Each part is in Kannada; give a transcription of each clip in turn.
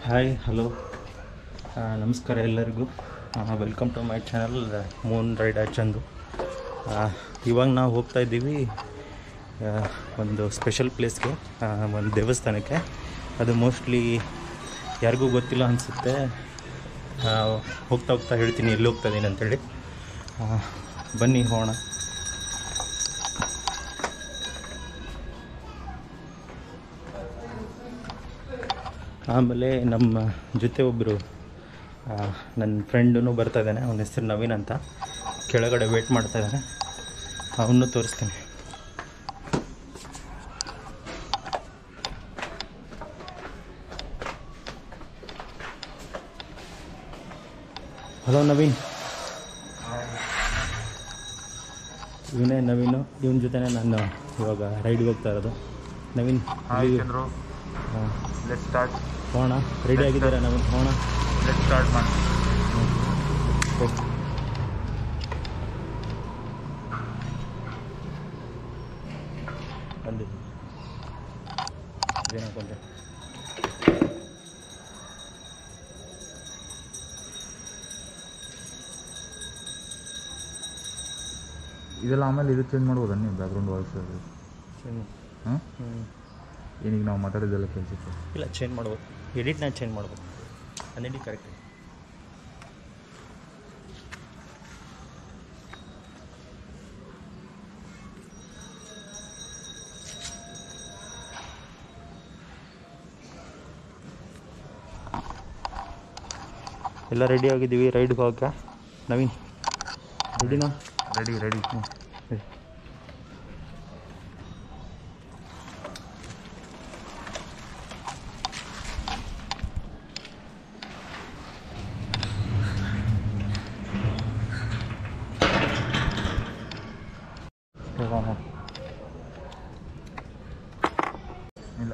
ಹಾಯ್ ಹಲೋ ನಮಸ್ಕಾರ ಎಲ್ಲರಿಗೂ welcome to my channel moon ride Chandu ಆ, ಇವಾಗ ನಾವು ಹೋಗ್ತಾ ಇದ್ದೀವಿ ಆ, ಒಂದು ಸ್ಪೆಷಲ್ ಪ್ಲೇಸ್ಗೆ ಒಂದು ದೇವಸ್ಥಾನಕ್ಕೆ ಅದು ಮೋಸ್ಟ್ಲಿ ಯಾರಿಗೂ ಗೊತ್ತಿಲ್ಲ ಅನಿಸುತ್ತೆ ಹೋಗ್ತಾ ಹೋಗ್ತಾ ಹೇಳ್ತೀನಿ ಎಲ್ಲಿ ಹೋಗ್ತಾ ಇದ್ದೀನಿ ಅಂತೇಳಿ ಆ, ಬನ್ನಿ ಹೋಗೋಣ ಆಮೇಲೆ ನಮ್ಮ ಜೊತೆ ಒಬ್ಬರು ನನ್ನ ಫ್ರೆಂಡೂ ಬರ್ತಾ ಇದ್ದಾನೆ ಅವನ ಹೆಸರು ನವೀನ್ ಅಂತ ಕೆಳಗಡೆ ವೇಟ್ ಮಾಡ್ತಾ ಇದ್ದಾನೆ ಅವನು ತೋರಿಸ್ತೀನಿ ಹಲೋ ನವೀನ್ ಇವನೇ ನವೀನು ಇವನ ಜೊತೆನೇ ನಾನು ಇವಾಗ ರೈಡ್ಗೆ ಹೋಗ್ತಾ ಇರೋದು ನವೀನ್ ಹಾಯ್ ಇಲ್ಲಿ- ಚಂದ್ರು ಹಾ. ಲೆಟ್ ಸ್ಟಾರ್ಟ್ ಹೋಗೋಣ ರೆಡಿ ಆಗಿದ್ದೀರಾ ನವೀನ್ ಹೋಗೋಣ ಲೆಟ್ ಸ್ಟಾರ್ಟ್ ಮಾಡಿ ಬಂದಿದ್ದೀನಿ ಇದೇನು ಹಾಕೊಂಡೆ ಇದೆಲ್ಲ ಆಮೇಲೆ ಇದು ಚೇಂಜ್ ಮಾಡ್ಬೋದಾ ನೀವು ಬ್ಯಾಕ್ಗ್ರೌಂಡ್ ವಾಯ್ಸ್ ಚೇಂಜ್ ಹಾಂ ಹ್ಞೂ ಏನೀಗ ನಾವು ಮಾತಾಡಿದ್ದೆಲ್ಲ ಕೇಳಿಸುತ್ತೆ ಇಲ್ಲ ಚೇಂಜ್ ಮಾಡ್ಬೋದು ಎಡಿಟ್ನ ಚೇಂಜ್ ಮಾಡ್ಬೋದು ಅದೆಡಿ ಕರೆಕ್ಟ್ ಎಲ್ಲ ರೆಡಿ ಆಗಿದ್ದೀವಿ ರೈಡ್ಗೆ ಹೋಗಕ್ಕೆ ನವೀನ್ ರೆಡಿನಾ ರೆಡಿ ರೆಡಿ ಸರಿ ಹೋಗೋಣ ಇಲ್ಲ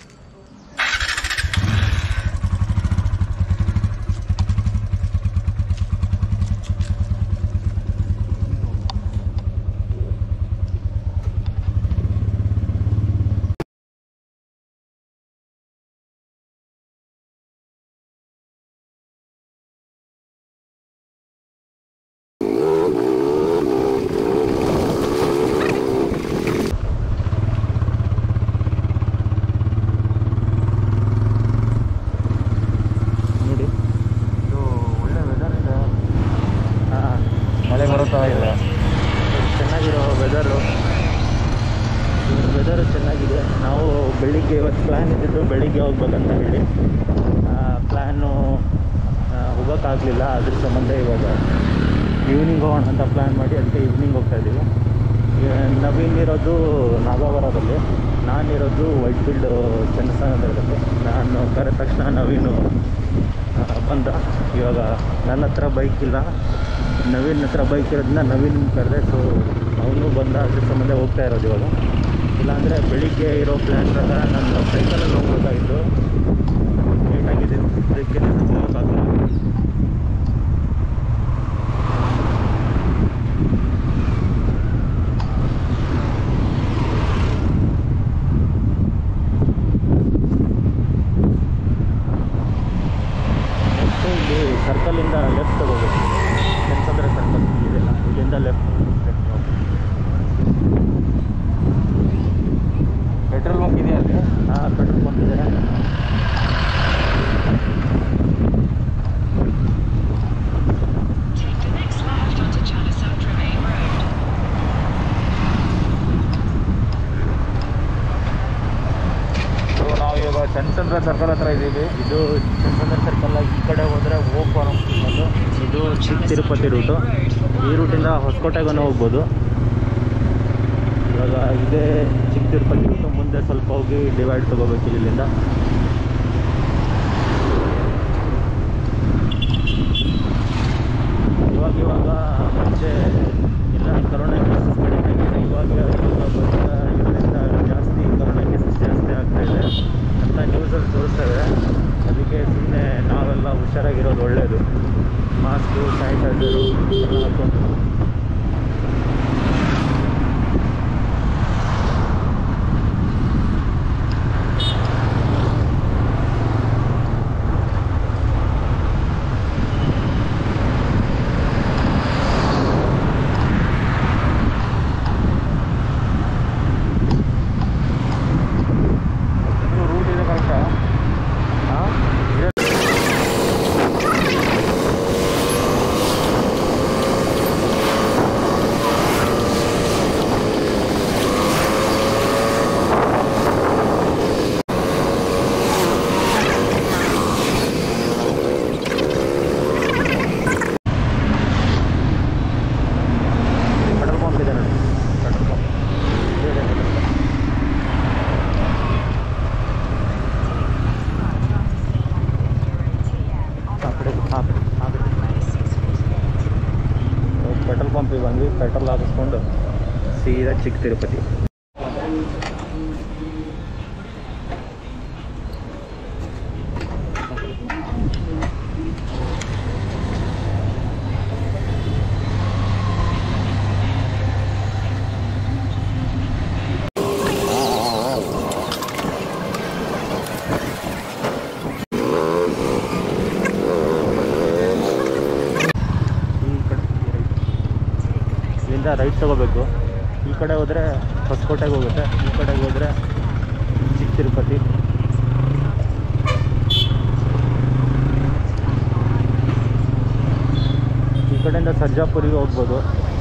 ನೋಡಿ ಇದು ಒಳ್ಳೆ ವೆದರ್ ಇದೆ ಹಾಂ ಮಳೆ ಬರುತ್ತಾ ಇದೆ ಚೆನ್ನಾಗಿರೋ ವೆದರು ವೆದರು ಚೆನ್ನಾಗಿದೆ ನಾವು ಬೆಳಿಗ್ಗೆ ಇವತ್ತು ಪ್ಲ್ಯಾನ್ ಇದ್ದಿದ್ದು ಬೆಳಿಗ್ಗೆ ಹೋಗ್ಬೇಕಂತ ಹೇಳಿ ಪ್ಲ್ಯಾನು ಹೋಗೋಕ್ಕಾಗಲಿಲ್ಲ ಅದ್ರ ಸಂಬಂಧ ಇವಾಗ ಈವ್ನಿಂಗ್ ಹೋಗೋಣ ಅಂತ ಪ್ಲ್ಯಾನ್ ಮಾಡಿ ಅದಕ್ಕೆ ಈವ್ನಿಂಗ್ ಹೋಗ್ತಾ ಇದ್ದೀವಿ ಈಗ ನವೀನ್ ಇರೋದು ನಾಗಾವರದಲ್ಲಿ ನಾನಿರೋದು ವೈಟ್ ಫೀಲ್ಡ್ ಚನ್ನಸಾಗರದಲ್ಲಿ ನಾನು ಕರೆದ ತಕ್ಷಣ ನವೀನು ಆ, ಬಂದ ಇವಾಗ ನನ್ನ ಹತ್ರ ಬೈಕ್ ಇಲ್ಲ ನವೀನ್ ಹತ್ರ ಬೈಕ್ ಇರೋದನ್ನ ನವೀನ್ ಕರೆದೆ ಸೊ ಅವನು ಬಂದ ಅದ್ರ ಸಂಬಂಧ ಹೋಗ್ತಾ ಇರೋದು ಇವಾಗ ಇಲ್ಲಾಂದರೆ ಬೆಳಿಗ್ಗೆ ಇರೋ ಪ್ಲ್ಯಾನ್ ಪ್ರಕಾರ ನಾನು ಸೈಕಲಲ್ಲಿ ಹೋಗ್ಬೇಕಾಗಿತ್ತು ಲೇಟಾಗಿದೆ ಅದಕ್ಕೆ ನಾನು ಹೋಗೋಕ್ಕಾಗಲ್ಲ ನೆಕ್ಸ್ಟ್ ಇಲ್ಲಿ ಸರ್ಕಲಿಂದ ಲೆಫ್ಟ್ ತಗೋಬೇಕು ಕೆಂಚಂದ್ರ ಸರ್ಕಲ್ ಇದೆಲ್ಲ ಇಲ್ಲಿಂದ ಲೆಫ್ಟ್ ಲೆಫ್ಟ್ ಪೆಟ್ರೋಲ್ ಬಂಕ್ ಇದೆಯಾ ಅಲ್ಲಿ ಹಾಂ ಪೆಟ್ರೋಲ್ ಬಂಕ್ ಇದೆ Take the next left onto Chanasandra Main Road. So ನಾವು ಇವಾಗ ಚಂದ್ರಚಂದ್ರ ಸರ್ಕಲ್ ಹತ್ರ ಇದ್ದೀವಿ ಇದು ಚಂಚಂದ್ರ ಸರ್ಕಲ್ ಈ ಕಡೆ ಹೋದರೆ ಓ ಫಾರಂ ಬಂದು ಇದು ಚಿಕ್ಕ ತಿರುಪತಿ ರೂಟು ಈ ರೂಟಿಂದ ಹೊಸಕೋಟೆಗೂ ಹೋಗ್ಬೋದು ಇವಾಗ ಇದೇ ಚಿಕ್ಕ ತಿರುಪತಿ ರೂಟು ಮುಂದೆ ಸ್ವಲ್ಪ ಹೋಗಿ ಡಿವೈಡ್ ತೊಗೋಬೇಕು ಇಲ್ಲಿಂದ ಇವಾಗ ಇವಾಗ ಮುಂಚೆ ಎಲ್ಲ ಕರೋನಾ ಕೇಸಸ್ ಕಡಿಮೆ ಆಗಿದೆ ಇವಾಗ ಇವಾಗ ಬರ್ತಾ ಇದರಿಂದ ಜಾಸ್ತಿ ಕರೋನಾ ಕೇಸಸ್ ಜಾಸ್ತಿ ಆಗ್ತಾ ಇದೆ ಅಂತ ನ್ಯೂಸಲ್ಲಿ ತೋರಿಸ್ತೇವೆ ಅದಕ್ಕೆ ಸುಮ್ಮನೆ ನಾವೆಲ್ಲ ಹುಷಾರಾಗಿರೋದು ಒಳ್ಳೆಯದು ಮಾಸ್ಕು ಸ್ಯಾನಿಟೈಸರು ಎಲ್ಲ ಹಾಕೊಂಡು ಪಂಪಿಗೆ ಬಂದ್ವಿ ಪೆಟ್ರೋಲ್ ಹಾಕಿಸ್ಕೊಂಡು ಸೀದಾ ಚಿಕ್ಕ ತಿರುಪತಿ ಈ ಕಡೆ ಇಲ್ಲಿಂದ ರೈಟ್ ತಗೋಬೇಕು ಈ ಕಡೆ ಹೋದರೆ ಹೊಸಕೋಟೆಗೆ ಹೋಗುತ್ತೆ ಈ ಕಡೆಗೆ ಹೋದರೆ ಚಿಕ್ಕ ತಿರುಪತಿ ಈ ಕಡೆಯಿಂದ ಸರ್ಜಾಪುರಿಗೆ ಹೋಗ್ಬೋದು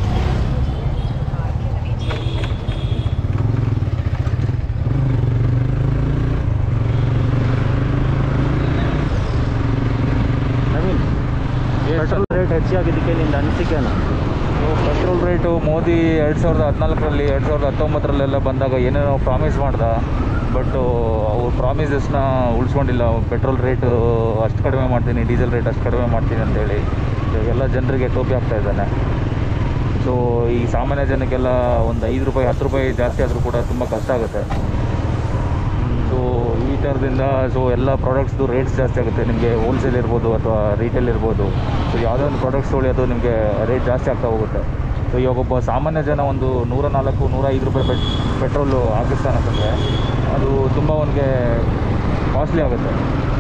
ನವೀನ್ ಪೆಟ್ರೋಲ್ ರೇಟ್ ಹೆಚ್ಚಾಗಿದ್ದಕ್ಕೆ ನಿಂದ ಅನಿಸಿಕೆನಾ ಪೆಟ್ರೋಲ್ ರೇಟು ಮೋದಿ ಎರಡು ಸಾವಿರದ ಹದಿನಾಲ್ಕರಲ್ಲಿ ಎರಡು ಸಾವಿರದ ಹತ್ತೊಂಬತ್ತರಲ್ಲೆಲ್ಲ ಬಂದಾಗ ಏನೇನೋ ಪ್ರಾಮಿಸ್ ಮಾಡ್ದ ಬಟ್ ಅವ್ರು ಪ್ರಾಮಿಸಸ್ನ ಉಳಿಸ್ಕೊಂಡಿಲ್ಲ ಪೆಟ್ರೋಲ್ ರೇಟು ಅಷ್ಟು ಕಡಿಮೆ ಮಾಡ್ತೀನಿ ಡೀಸೆಲ್ ರೇಟ್ ಅಷ್ಟು ಕಡಿಮೆ ಮಾಡ್ತೀನಿ ಅಂತೇಳಿ ಇವಾಗೆಲ್ಲ ಜನರಿಗೆ ಟೋಪಿ ಆಗ್ತಾ ಇದ್ದಾನೆ ಸೊ ಈ ಸಾಮಾನ್ಯ ಜನಕ್ಕೆಲ್ಲ ಒಂದು ಐದು ರೂಪಾಯಿ ಹತ್ತು ರೂಪಾಯಿ ಜಾಸ್ತಿ ಆದರೂ ಕೂಡ ತುಂಬ ಕಷ್ಟ ಆಗುತ್ತೆ ಸೊ ಈ ಥರದಿಂದ ಸೊ ಎಲ್ಲ ಪ್ರಾಡಕ್ಟ್ಸ್ದು ರೇಟ್ಸ್ ಜಾಸ್ತಿ ಆಗುತ್ತೆ ನಿಮಗೆ ಹೋಲ್ಸೇಲ್ ಇರ್ಬೋದು ಅಥವಾ ರೀಟೇಲ್ ಇರ್ಬೋದು ಸೊ ಯಾವುದೇ ಒಂದು ಪ್ರಾಡಕ್ಟ್ಸ್ ತೊಗೊಳ್ಳಿ ಅದು ನಿಮಗೆ ರೇಟ್ ಜಾಸ್ತಿ ಆಗ್ತಾ ಹೋಗುತ್ತೆ ಸೊ ಇವಾಗ ಒಬ್ಬ ಸಾಮಾನ್ಯ ಜನ ಒಂದು ನೂರ ನಾಲ್ಕು ನೂರ ಐದು ರೂಪಾಯಿ ಪೆಟ್ ಪೆಟ್ರೋಲು ಹಾಕಿಸ್ತಾನಂತಂದರೆ ಅದು ತುಂಬ ಅವನಿಗೆ ಕಾಸ್ಟ್ಲಿ ಆಗುತ್ತೆ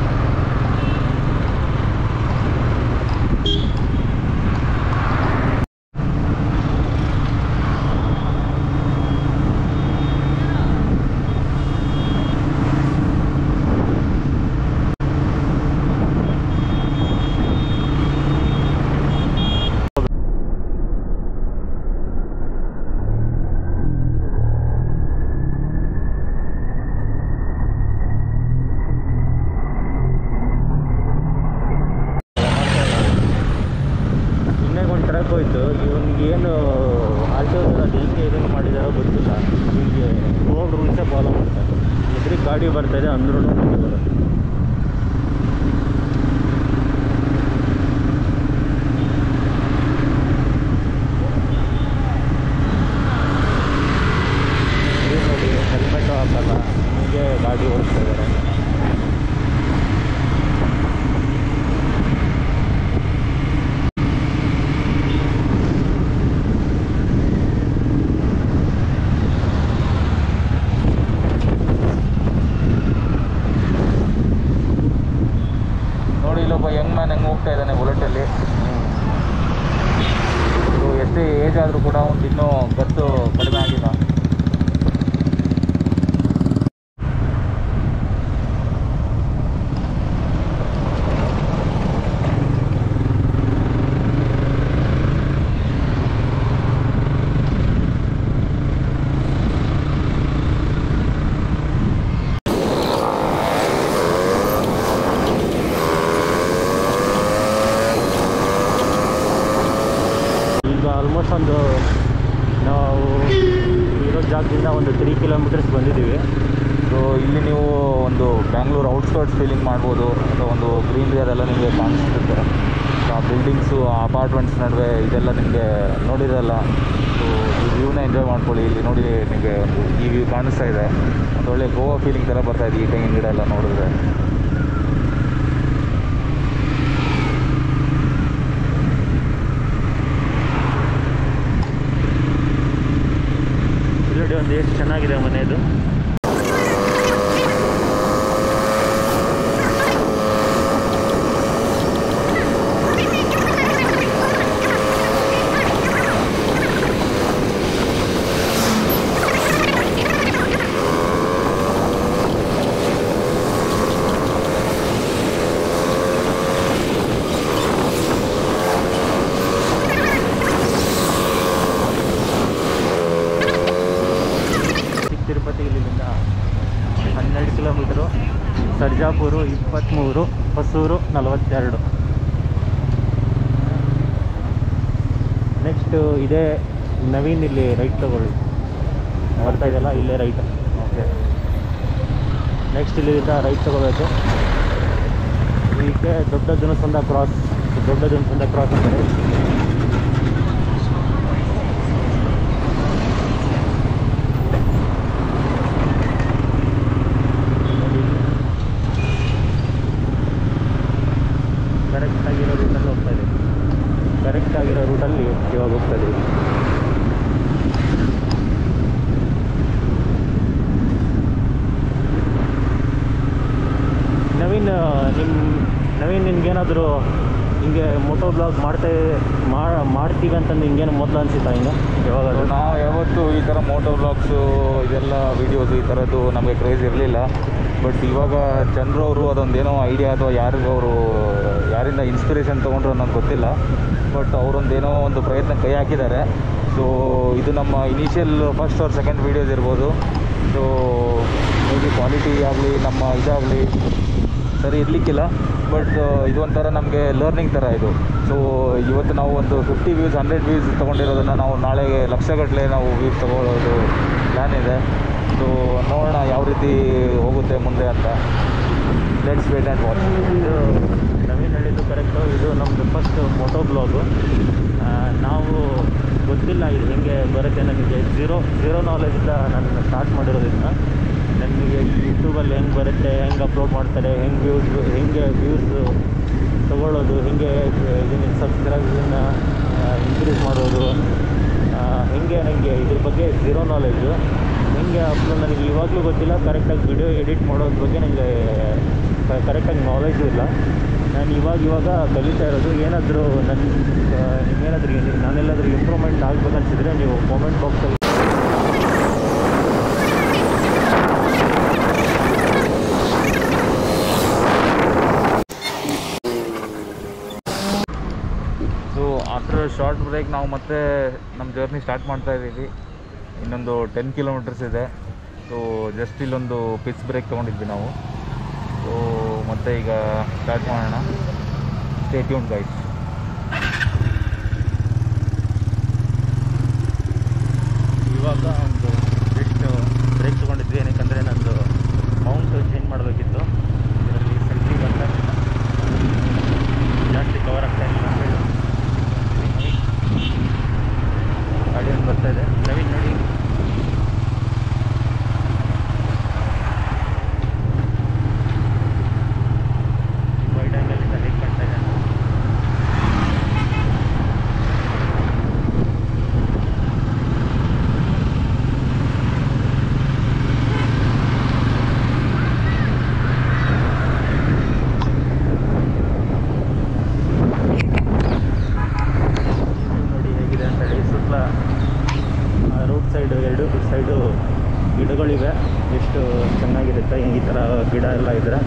ಇನ್ನೇ ಒಂದು ಟ್ರಕ್ ಹೋಯ್ತು ಇವನಿಗೆ ಏನು ಆಲ್ಟೋದಲ್ಲಿ ಅದು ಹೆಂಗೆ ಇದನ್ನು ಮಾಡಿದಾರೋ ಗೊತ್ತಿಲ್ಲ ಹೀಗೆ ರೋಡ್ ರೂಲ್ಸೇ ಫಾಲೋ ಮಾಡ್ತಾರೆ ಎದುರಿಗೆ ಗಾಡಿ ಬರ್ತಾಯಿದೆ ಅಂದ್ರೂ ಬರುತ್ತೆ ಇವ್ರು ನೋಡಿ ಹೆಲ್ಮೆಟ್ ಹಾಕಲ್ಲ ಹೀಗೆ ಗಾಡಿ ಓಡಿಸ್ತಾ ಇದ್ದಾರೆ ನೋಡಿ ಇಲ್ಲೊಬ್ಬ ಯಂಗ್ ಮ್ಯಾನ್ ಹೆಂಗೆ ಹೋಗ್ತಾ ಇದ್ದಾನೆ ಬುಲೆಟಲ್ಲಿ ಸೊ ಎಷ್ಟೇ ಏಜ್ ಆದರೂ ಕೂಡ ಒಂದು ಇನ್ನೂ ಗತ್ತು ಕಡಿಮೆ ಆಗಿಲ್ಲ ಈಗ ಆಲ್ಮೋಸ್ಟ್ ಒಂದು ನಾವು ಇರೋ ಜಾಗದಿಂದ ಒಂದು ತ್ರೀ ಕಿಲೋಮೀಟರ್ಸ್ ಬಂದಿದ್ದೀವಿ ಸೊ ಇಲ್ಲಿ ನೀವು ಒಂದು ಬ್ಯಾಂಗ್ಳೂರು ಔಟ್ಸ್ಕರ್ಟ್ಸ್ ಫೀಲಿಂಗ್ ಮಾಡ್ಬೋದು ಅಥವಾ ಒಂದು ಗ್ರೀನ್ರಿ ಅದೆಲ್ಲ ನಿಮಗೆ ಕಾಣಿಸುತ್ತೆ ಸೊ ಆ ಬಿಲ್ಡಿಂಗ್ಸು ಆ ಅಪಾರ್ಟ್ಮೆಂಟ್ಸ್ ನಡುವೆ ಇದೆಲ್ಲ ನಿಮಗೆ ನೋಡಿರಲ್ಲ ಸೊ ಈ ವ್ಯೂನ ಎಂಜಾಯ್ ಮಾಡ್ಕೊಳ್ಳಿ ಇಲ್ಲಿ ನೋಡಿ ನಿಮಗೆ ಒಂದು ಈ ವ್ಯೂ ಕಾಣಿಸ್ತಾ ಇದೆ ಒಂದು ಒಳ್ಳೆ ಗೋವಾ ಫೀಲಿಂಗ್ ಥರ ಬರ್ತಾ ಇದೆ ಈ ತೆಂಗಿನ ಗಿಡ ಎಲ್ಲ ನೋಡಿದ್ರೆ ಇಲ್ಲಿ ನೋಡಿ ಒಂದು ಎಷ್ಟು ಚೆನ್ನಾಗಿದೆ ಮನೆಯದು ಚಿಕ್ಕ ತಿರುಪತಿ ಇಲ್ಲಿಂದ ಹನ್ನೆರಡು ಕಿಲೋಮೀಟರು ಸರ್ಜಾಪುರು ಇಪ್ಪತ್ತ್ಮೂರು ಹೊಸೂರು ನಲವತ್ತೆರಡು ನೆಕ್ಸ್ಟ್ ಇದೇ ನವೀನ್ ಇಲ್ಲಿ ರೈಟ್ ತಗೊಳ್ಳಿ ಬರ್ತಾ ಇದೆಯಲ್ಲ ಇಲ್ಲೇ ರೈಟ್ ಓಕೆ ನೆಕ್ಸ್ಟ್ ಇಲ್ಲಿಂದ ರೈಟ್ ತಗೋಬೇಕು ಇದಕ್ಕೆ ದೊಡ್ಡ ಜನಸಂದ ಕ್ರಾಸ್ ದೊಡ್ಡ ಜನಸಂದ ಕ್ರಾಸ್ ಅಂತಾರೆ ಆಗಿರೋ ರೂಟಲ್ಲಿ ಹೋಗ್ತಾ ಇದೆ ಕರೆಕ್ಟ್ ಆಗಿರೋ ರೂಟಲ್ಲಿ ಇವಾಗ ಹೋಗ್ತಾ ಇದೀವಿ ನವೀನ್ ನಿಮ್ಮ ನವೀನ್ ನಿನ್ಗೇನಾದರೂ ಹಿಂಗೆ ಮೋಟೋ ಬ್ಲಾಗ್ ಮಾಡ್ತಾ ಮಾ- ಮಾಡ್ತೀವಿ ಅಂತಂದು ಹಿಂಗೇನು ಮೊದಲು ಅನಿಸುತ್ತಾ ಹಿಂಗೆ ಯಾವಾಗಾದ್ರೂ ನಾವು ಯಾವತ್ತೂ ಈ ಥರ ಮೋಟೋ ಬ್ಲಾಗ್ಸು ಇದೆಲ್ಲ ವೀಡಿಯೋಸು ಈ ಥರದ್ದು ನಮಗೆ ಕ್ರೇಜ್ ಇರಲಿಲ್ಲ ಬಟ್ ಇವಾಗ ಚಂದ್ರು ಅವರು ಅದೊಂದೇನೋ ಐಡಿಯಾ ಅಥವಾ ಯಾರಿಗೂ ಅವರು ಯಾರಿಂದ ಇನ್ಸ್ಪಿರೇಷನ್ ತೊಗೊಂಡ್ರು ಅನ್ನೋದು ಗೊತ್ತಿಲ್ಲ ಬಟ್ ಅವರೊಂದೇನೋ ಒಂದು ಪ್ರಯತ್ನ ಕೈ ಹಾಕಿದ್ದಾರೆ ಸೊ ಇದು ನಮ್ಮ initial first or second videos ಇರ್ಬೋದು ಸೊ ಮೇ ಬಿ ಕ್ವಾಲಿಟಿ ಆಗಲಿ ನಮ್ಮ ಇದಾಗಲಿ ಸರಿ ಇರಲಿಕ್ಕಿಲ್ಲ ಬಟ್ ಇದು ಒಂಥರ ನಮಗೆ ಲರ್ನಿಂಗ್ ಥರ ಇದು ಸೊ ಇವತ್ತು ನಾವು ಒಂದು ಫಿಫ್ಟಿ ವ್ಯೂಸ್ ಹಂಡ್ರೆಡ್ ವ್ಯೂಸ್ ತೊಗೊಂಡಿರೋದನ್ನು ನಾವು ನಾಳೆ ಲಕ್ಷಗಟ್ಟಲೆ ನಾವು ವ್ಯೂಸ್ ತೊಗೊಳ್ಳೋದು ಪ್ಲ್ಯಾನ್ ಇದೆ ಸೊ ನೋಡೋಣ ಯಾವ ರೀತಿ ಹೋಗುತ್ತೆ ಮುಂದೆ ಅಂತ ಲೆಟ್ಸ್ ವೇಟ್ ಆ್ಯಂಡ್ ವಾಚ್ ಇದು ನವೀನ್ ಹೇಳಿದ್ದು ಕರೆಕ್ಟು ಇದು ನಮ್ಮದು ಫಸ್ಟ್ ಫೋಟೋ ಬ್ಲಾಗು ನಾವು ಗೊತ್ತಿಲ್ಲ ಇದು ಹೆಂಗೆ ಬರುತ್ತೆ ನನಗೆ ಝೀರೋ ಝೀರೋ ನಾಲೆಜಿಂದ ನಾನು ಸ್ಟಾರ್ಟ್ ಮಾಡಿರೋದ್ರಿಂದ ನನಗೆ ಯೂಟ್ಯೂಬಲ್ಲಿ ಹೆಂಗೆ ಬರುತ್ತೆ ಹೆಂಗೆ ಅಪ್ಲೋಡ್ ಮಾಡ್ತಾರೆ ಹೆಂಗೆ ವ್ಯೂಸ್ ಹೆಂಗೆ ವ್ಯೂಸ್ ತೊಗೊಳ್ಳೋದು ಹೆಂಗೆ ಇದನ್ನ ಸಬ್ಸ್ಕ್ರೈಬನ್ನ ಇನ್ಕ್ರೀಸ್ ಮಾಡೋದು ಆ, ಹೆಂಗೆ ನನಗೆ ಇದ್ರ ಬಗ್ಗೆ ಝೀರೋ ನಾಲೆಜು ಹೆಂಗೆ ಅಪ್ಲೋಡ್ ನನಗೆ ಇವಾಗಲೂ ಗೊತ್ತಿಲ್ಲ ಕರೆಕ್ಟಾಗಿ ವಿಡಿಯೋ ಎಡಿಟ್ ಮಾಡೋದ್ರ ಬಗ್ಗೆ ನನಗೆ ಕರೆಕ್ಟಾಗಿ ನಾಲೆಜು ಇಲ್ಲ ನಾನು ಇವಾಗ ಇವಾಗ ಕಲಿತಾ ಇರೋದು ಏನಾದರೂ ನನ್ನ ನಿಮ್ಗೇನಾದರೂ ನಾನೆಲ್ಲಾದರೂ ಇಂಪ್ರೂವ್ಮೆಂಟ್ ಆಗಬೇಕನ್ಸಿದ್ರೆ ನೀವು ಕಾಮೆಂಟ್ ಬಾಕ್ಸಲ್ಲಿ ಸೊ ಆಫ್ಟರ್ ಶಾರ್ಟ್ ಬ್ರೇಕ್ ನಾವು ಮತ್ತೆ ನಮ್ಮ ಜರ್ನಿ ಸ್ಟಾರ್ಟ್ ಮಾಡ್ತಾ ಇದ್ದೀವಿ ಇನ್ನೊಂದು ಟೆನ್ ಕಿಲೋಮೀಟರ್ಸ್ ಇದೆ ಸೊ ಜಸ್ಟ್ ಇಲ್ಲೊಂದು ಪಿಚ್ ಬ್ರೇಕ್ ತೊಗೊಂಡಿದ್ವಿ ನಾವು ಸೊ ಮತ್ತೆ ಈಗ ಸ್ಟಾರ್ಟ್ ಮಾಡೋಣ ಸ್ಟೇ ಟ್ಯೂನ್ ಗೈಸ್ ಇವಾಗ ಒಂದು ಜಸ್ಟ್ ಬ್ರೇಕ್ ತೊಗೊಂಡಿದ್ವಿ ಏನಕ್ಕಂದರೆ ನಂದು ಮೌಂಟ್ ಚೇಂಜ್ ಮಾಡಬೇಕಿತ್ತು ಇದರಲ್ಲಿ ಸೆಲ್ಫಿ ಬರ್ತಾ ಇರಲಿಲ್ಲ ಜಾಸ್ತಿ ಕವರ್ ಆಗ್ತಾ ಇಲ್ಲ ಅಂತ ಹೇಳಿ ಗಾಡಿ ಒಂದು ಬರ್ತಾ ಇದೆ ನವೀನ್ ನೋಡಿ ವೈಡ್ ಆ್ಯಂಗಲಿಂದ ಹೇಗೆ ಕಾಣ್ತಾ ಇದೆ ಅಂತ. ಇದು ನೋಡಿ ಹೇಗಿದೆ ಅಂತ ಹೇಳಿ ಸುತ್ತಲ ರೋಡ್ ಸೈಡು ಎರಡು ಸೈಡು ಗಿಡಗಳಿವೆ ಎಷ್ಟು ಚೆನ್ನಾಗಿರುತ್ತೆ ಈ ಥರ ಗಿಡ ಎಲ್ಲ ಇದ್ರೆ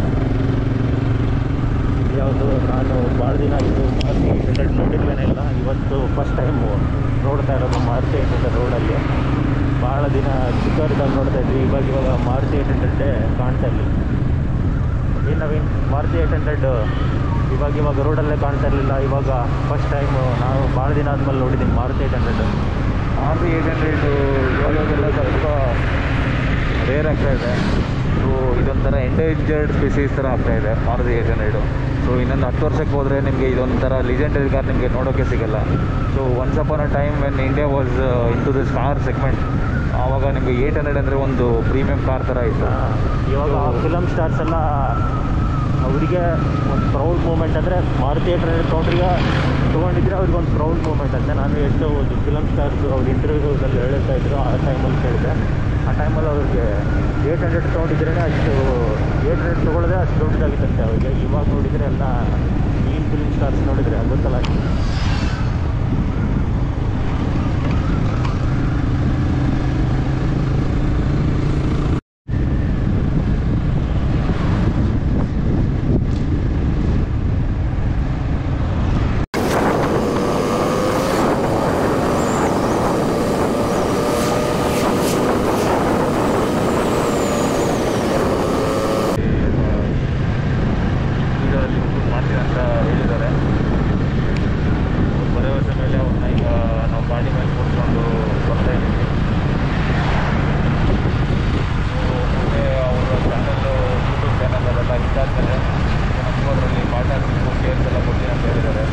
ಯಾವುದು ನಾನು ಭಾಳ ದಿನ ಇದು ಮಾರುತಿ ಏಟ್ ಹಂಡ್ರೆಡ್ ನೋಡಿರ್ಲೇನೆ ಇಲ್ಲ ಇವತ್ತು ಫಸ್ಟ್ ಟೈಮು ನೋಡ್ತಾ ಇರೋದು ಮಾರುತಿ ಏಟ್ ಹಂಡ್ರೆಡ್ ರೋಡಲ್ಲಿ ಭಾಳ ದಿನ ಚಿಕ್ಕವರಿದ್ದಾಗ ನೋಡ್ತಾ ಇದ್ವಿ ಇವಾಗ ಇವಾಗ ಮಾರುತಿ ಏಟ್ ಹಂಡ್ರೆಡ್ಡೇ ಕಾಣ್ತಾ ಇರಲಿಲ್ಲ ಏನು ನವೀನ್ ಮಾರುತಿ ಏಟ್ ಹಂಡ್ರೆಡ್ ಇವಾಗ ಇವಾಗ ರೋಡಲ್ಲೇ ಕಾಣ್ತಾ ಇರಲಿಲ್ಲ ಇವಾಗ ಫಸ್ಟ್ ಟೈಮು ನಾವು ಭಾಳ ದಿನ ಆದಮೇಲೆ ನೋಡಿದ್ದೀನಿ Maruti eight hundred or eight hundred ಇವಾಗೆಲ್ಲ ಸ್ವಲ್ಪ ರೇರ್ ಆಗ್ತಾ ಇದೆ ಸೊ ಇದೊಂಥರ ಎಂಡೇಂಜರ್ಡ್ ಸ್ಪೀಸೀಸ್ ಥರ ಆಗ್ತಾ ಇದೆ ಮಾರುತಿ ಏಯ್ಟ್ ಹಂಡ್ರೆಡು ಸೊ ಇನ್ನೊಂದು ಹತ್ತು ವರ್ಷಕ್ಕೆ ಹೋದರೆ ನಿಮಗೆ ಇದೊಂಥರ ಲಿಜೆಂಡರಿ ಕಾರ್ ನಿಮಗೆ ನೋಡೋಕ್ಕೆ ಸಿಗಲ್ಲ so once upon a time when India was into this car segment ಆವಾಗ ನಿಮಗೆ ಏಯ್ಟ್ ಹಂಡ್ರೆಡ್ ಅಂದರೆ ಒಂದು ಪ್ರೀಮಿಯಂ ಕಾರ್ ಥರ ಇತ್ತು ಇವಾಗ ಫಿಲಮ್ ಸ್ಟಾರ್ಸ್ ಎಲ್ಲ ಅವರಿಗೆ ಒಂದು ಪ್ರೌಡ್ ಮೂಮೆಂಟ್ ಅಂದರೆ ಮಾರುತಿ ಏಟ್ ಹಂಡ್ರೆಡ್ ತೊಗೊಂಡ್ರಿಗೆ ತೊಗೊಂಡಿದ್ರೆ ಅವ್ರಿಗೆ ಒಂದು ಪ್ರೌಡ್ ಮೂಮೆಂಟ್ ಅಂತ ನಾನು ಎಷ್ಟೋ ಒಂದು ಫಿಲಮ್ ಸ್ಟಾರ್ಸ್ ಅವ್ರ ಇಂಟರ್ವ್ಯೂದಲ್ಲಿ ಹೇಳ್ತಾ ಇದ್ರು ಆ ಟೈಮಲ್ಲಿ ಕೇಳಿದೆ ಆ ಟೈಮಲ್ಲಿ ಅವ್ರಿಗೆ ಏಟ್ ಹಂಡ್ರೆಡ್ ತೊಗೊಂಡಿದ್ರೇ ಅಷ್ಟು ಏಟ್ ಹಂಡ್ರೆಡ್ ತೊಗೊಳ್ಳೋದೇ ಅಷ್ಟು ದೊಡ್ಡದಾಗಿತ್ತಂತೆ ಅವ್ರಿಗೆ ಇವಾಗ ನೋಡಿದರೆ ಎಲ್ಲ ಈಗಿನ ಫಿಲ್ಮ್ ಸ್ಟಾರ್ಸ್ ನೋಡಿದರೆ ಗೊತ್ತಲ್ಲ ಇದರಲ್ಲಿ ಇಂಪ್ರೂವ್ ಮಾಡ್ತೀನಿ ಅಂತ ಹೇಳಿದ್ದಾರೆ ಅವ್ರ ಭರವಸೆ ಮೇಲೆ ಅವ್ರನ್ನ ಈಗ ನಾವು ಗಾಡಿ ಮೇಲೆ ಕೂತ್ಕೊಂಡು ಬರ್ತಾ ಇದ್ದೀವಿ ಸೊ ಮುಂದೆ ಅವರ ಚಾನಲ್ ಯೂಟ್ಯೂಬ್ ಚಾನಲ್ ಅದೆಲ್ಲ ಇದಾದ್ಮೇಲೆ ನಮಗೂ ಅದರಲ್ಲಿ ಪಾರ್ಟ್ನರ್ಶಿಪ್ ಶೇರ್ಸ್ ಎಲ್ಲ ಕೊಡ್ತೀನಿ ಅಂತ ಹೇಳಿದ್ದಾರೆ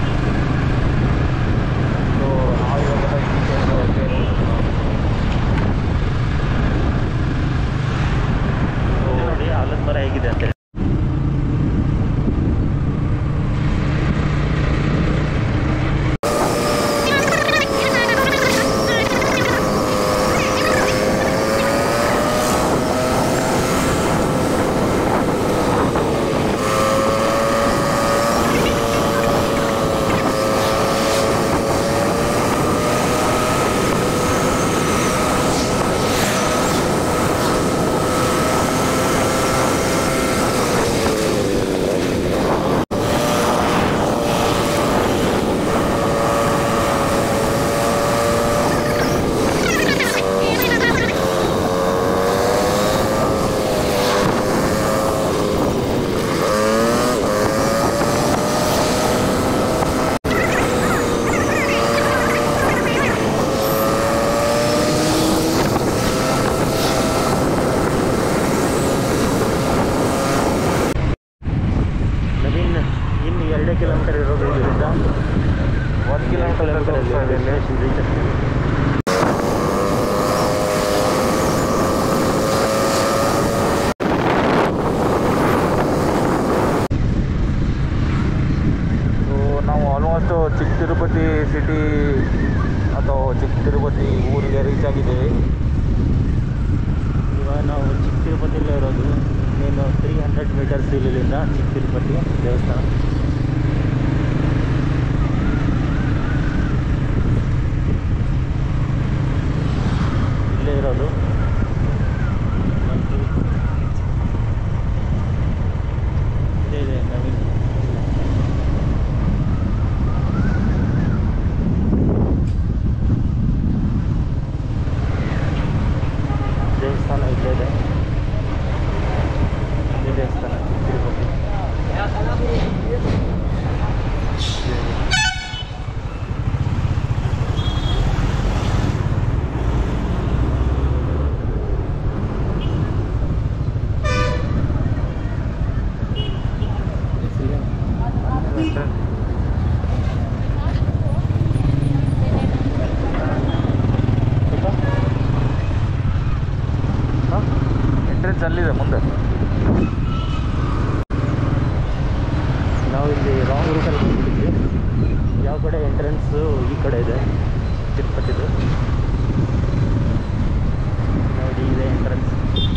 ಸೊ ನಾವು ಇವಾಗೆಲ್ಲ ಇನ್ಶೂರೆನ್ಸ್ ಅಷ್ಟೇ ನೋಡಿ ಆಲದ ಮರ ಹೇಗಿದೆ ಅಂತೇಳಿ ಕಿಲೋಮೀಟರ್ ಇರೋದು ಇದರಿಂದ ಒಂದು ಕಿಲೋಮೀಟರ್ ತೋರಿಸ್ತಾ ಇದೆ ಇಲ್ಲಿ ಸ್ಟೇಷನ್ ರೀಚ್ ಆಗ್ತೀವಿ ಸೊ ನಾವು ಆಲ್ಮೋಸ್ಟ್ ಚಿಕ್ಕ ತಿರುಪತಿ ಸಿಟಿ ಅಥವಾ ಚಿಕ್ಕ ತಿರುಪತಿ ಊರಿಗೆ ರೀಚ್ ಆಗಿದ್ದೀವಿ ಇವಾಗ ನಾವು ಚಿಕ್ಕ ತಿರುಪತಿಲೇ ಇರೋದು ಇನ್ನೇನು ತ್ರೀ ಹಂಡ್ರೆಡ್ ಮೀಟರ್ಸ್ ಇಲ್ಲಿಂದ ಚಿಕ್ಕ ತಿರುಪತಿ ದೇವಸ್ಥಾನ ಇಲ್ಲೇ ಇರೋದು ಮಂತ್ರಿ ಇದೇ ಇದೆ ನವೀನ್ ದೇವಸ್ಥಾನ ಇಲ್ಲೇ ಇದೆ ಇದೇ ದೇವಸ್ಥಾನ ತಿರುಪತಿ ಎಂಟ್ರೆನ್ಸ್ ಅಲ್ಲಿದೆ ಮುಂದೆ ನಾವು ಇಲ್ಲಿ ರಾಂಗ್ ರೂಟಲ್ಲಿ ಬಂದ್ಬಿಟ್ಟಿದ್ವಿ ಯಾವ ಕಡೆ ಎಂಟ್ರೆನ್ಸು ಈ ಕಡೆ ಇದೆ ತಿರುಪತಿದು ನೋಡಿ ಇದೆ ಎಂಟ್ರೆನ್ಸ್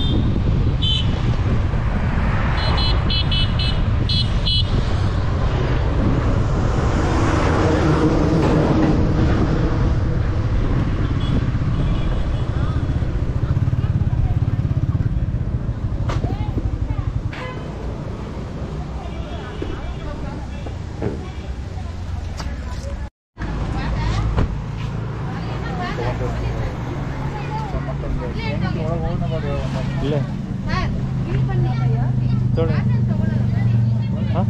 ಇಲ್ಲೇ ತೊಗೊಳ್ಳಿ ಹಾಂ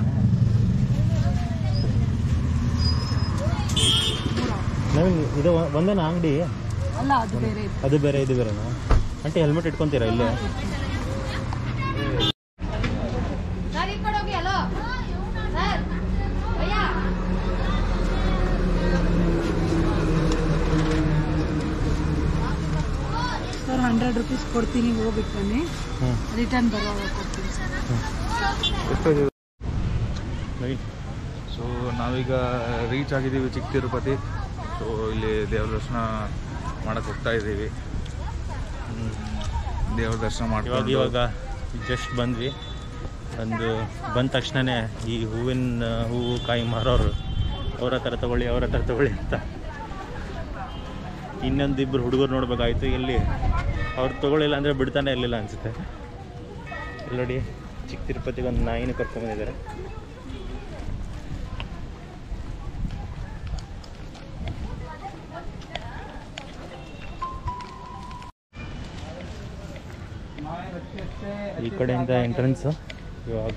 ನವೀನ್ ಇದು ಒ- ಒಂದೇನಾ ಅಂಗಡಿ ಅಲ್ಲ ಅದು ಬೇರೆ ಇದೆ. ಅದು ಬೇರೆ ಇದು ಬೇರೆನಾ ಆಂಟಿ ಹೆಲ್ಮೆಟ್ ಇಟ್ಕೊತೀರಾ ಇಲ್ಲೇ ಸರ್ ಈ ಕಡೆ ಹೋಗಿ ಹಲೋ ಸರ್ ಭಯ್ಯ ಸರ್ ಹಂಡ್ರೆಡ್ ರುಪೀಸ್ ಕೊಡ್ತೀನಿ ಹೋಗ್ಬಿಟ್ಟು ಬನ್ನಿ ಹ್ಞೂ ರಿಟರ್ನ್ ಬರುವಾಗ ಕೊಡ್ತೀನಿ ಸರ್ ನವೀನ್ ಸೊ ನಾವೀಗ ರೀಚ್ ಆಗಿದ್ದೀವಿ ಚಿಕ್ಕ ತಿರುಪತಿ ಸೊ ಇಲ್ಲಿ ದೇವ್ರ ದರ್ಶನ ಮಾಡಕ್ಕೆ ಹೋಗ್ತಾ ಇದ್ದೀವಿ ದೇವ್ರ ದರ್ಶನ ಇವಾಗ ಮಾಡ್ಕೊಂಡು ಇವಾಗ ಜಸ್ಟ್ ಬಂದ್ವಿ ಒಂದು ಬಂದ ತಕ್ಷಣನೇ ಈ ಹೂವಿನ ಹೂವು ಕಾಯಿ ಮಾರೋರು ಅವ್ರ ಹತ್ರ ತಗೊಳ್ಳಿ ಅವ್ರ ಹತ್ರ ತಗೊಳ್ಳಿ ಅಂತ ಇನ್ನೊಂದು ಇಬ್ಬರು ಹುಡುಗರು ನೋಡ್ಬೇಕಾಯ್ತು ಎಲ್ಲಿ ಅವ್ರು ತಗೊಳ್ಳಿಲ್ಲ ಅಂದರೆ ಬಿಡ್ತಾನೆ ಇರಲಿಲ್ಲ ಅನಿಸುತ್ತೆ ಇಲ್ಲಿ ನೋಡಿ ಚಿಕ್ಕ ತಿರುಪತಿಗೆ ಒಂದು ನಾಯಿನ ಕರ್ಕೊಂಬಂದಿದ್ದಾರೆ ಈ ಕಡೆಯಿಂದ ಎಂಟ್ರೆನ್ಸ್ ಇವಾಗ